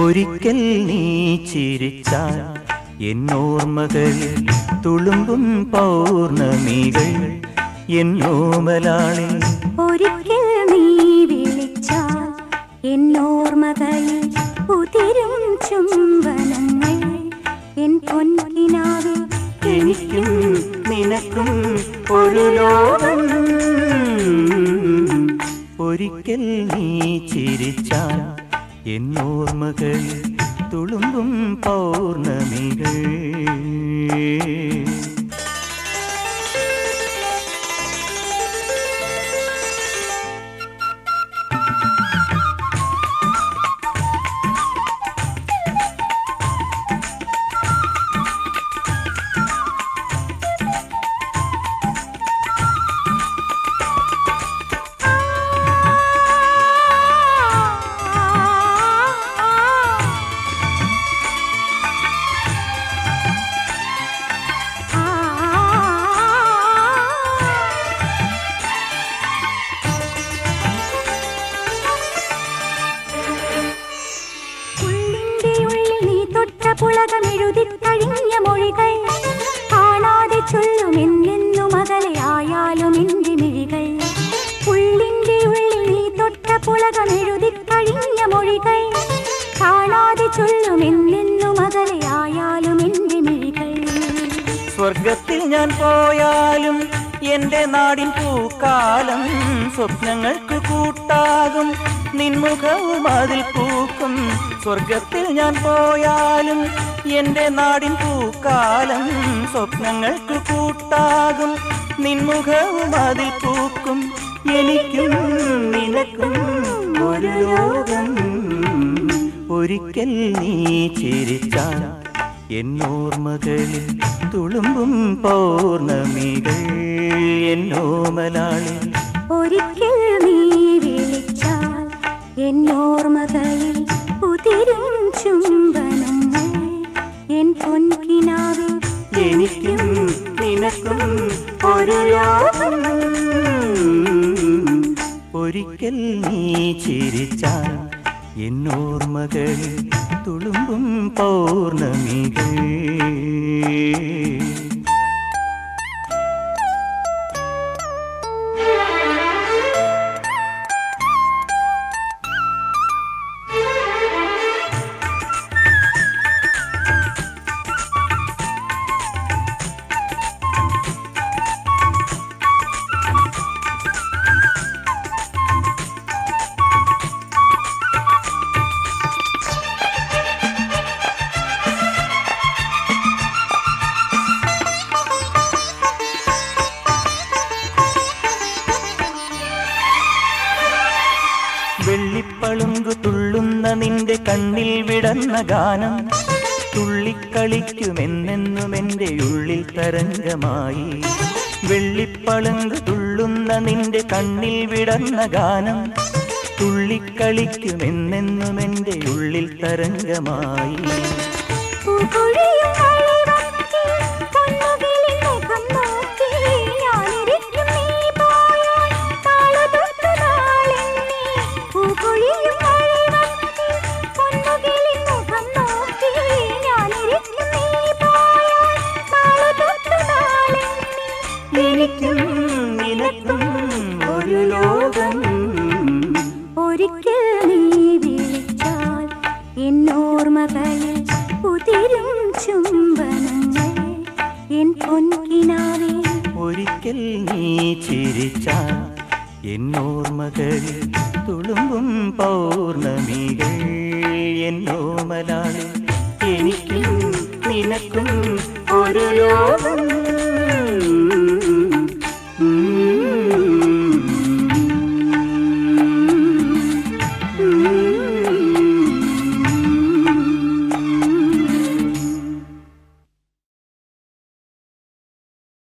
ഒരിക്കൽ നീ ചിരിച്ചാൽ എന്നോർമ്മകളിൽ തുളുമ്പും പൗർണമികൾ എന്നോമലാളിൽ ഒരിക്കൽ നീ വിളിച്ചാൽ എന്നോർമ്മകളിൽ ഉതിരും ചുംബനങ്ങൾ എൻ പൊൻകിനാവിൽ എനിക്കും നിനക്കും ഒരു ലോകം ഒരിക്കൽ നീ ചിരിച്ചാൽ എന്നോർമ്മകളിൽ തുളുമ്പും പൗർണമികൾ ഉള്ളിന്റെ ഉള്ളിൽ നീ തൊട്ട പുളകമെഴുതി കഴിഞ്ഞ മൊഴികൾ കാണാതെ ചൊല്ലും എന്നെന്നും അകലെയായാലും എന്റെ മിഴികൾ ഉള്ളിന്റെ ഉള്ളിൽ നീ തൊട്ട പുളകമെഴുതി കഴിഞ്ഞ മൊഴികൾ കാണാതെ ചൊല്ലും എന്നെന്നും അകലെയായാലും എന്റെ മിഴികൾ സ്വർഗത്തിൽ ഞാൻ പോയാലും എന്റെ നാടിൻ പൂക്കാലം സ്വപ്നങ്ങൾക്ക് കൂട്ടാകും നിൻമുഖവും അതിൽ പൂക്കും സ്വർഗത്തിൽ ഞാൻ പോയാലും എന്റെ നാടിൻ പൂക്കാലം സ്വപ്നങ്ങൾക്ക് കൂട്ടാകും നിൻമുഖവും അതിൽ പൂക്കും എനിക്കും നിനക്കും ഒരു ലോകം ഒരിക്കൽ നീ ചിരിച്ചാൽ എന്നോർമ്മകളിൽ തുളുമ്പും പൗർണമികൾ എന്നോമലാളിൽ ഒരിക്കൽ നീ വിളിച്ചാൽ എന്നോർമ്മകളിൽ ഉതിരും ചുംബനങ്ങൾ എൻ പൊൻകിനാവിൽ എനിക്കും നിനക്കും ഒരു ലോകം ഒരിക്കൽ നീ ചിരിച്ചാൽ എന്നോർമ്മകളിൽ തുളുമ്പും പൗർണമികൾ വെള്ളിപ്പളുങ്കു തുള്ളുന്ന നിന്റെ കണ്ണിൽ വിടന്ന ഗാനം തുള്ളിക്കളിക്കുമെന്നെന്നും എൻ്റെ ഉള്ളിൽ തരംഗമായി വെള്ളിപ്പളുങ്കു തുള്ളുന്ന നിന്റെ കണ്ണിൽ വിടന്ന ഗാനം തുള്ളിക്കളിക്കുമെന്നെന്നും എൻ്റെ ഉള്ളിൽ തരംഗമായി പൂപ്പൊഴിയും കളിവത്തിൽ പൊന്നുകിളി മുഖം നോക്കി ഞാനിരിക്കും നീ പോയാൽ താളതൊട്ടു നാളെണ്ണി. പൂപ്പൊഴിയും കളിവത്തിൽ പൊന്നുകിളി മുഖം നോക്കി ഞാനിരിക്കും നീ പോയാൽ താളതൊട്ടു നാളെണ്ണി. എനിക്കും നിനക്കും ഒരു ലോകം ഒരിക്കൽ നീ വിളിച്ചാൽ എന്നോർമ്മകളിൽ ഉതിരും ചുംബനങ്ങൾ എൻ പൊൻകിനാവിൽ ഒരിക്കൽ നീ ചിരിച്ചാൽ എന്നോർമ്മകളിൽ തുളുമ്പും പൗർണമികൾ എന്നോമലാളിൽ എനിക്കും നിനക്കും ഒരു ലോകം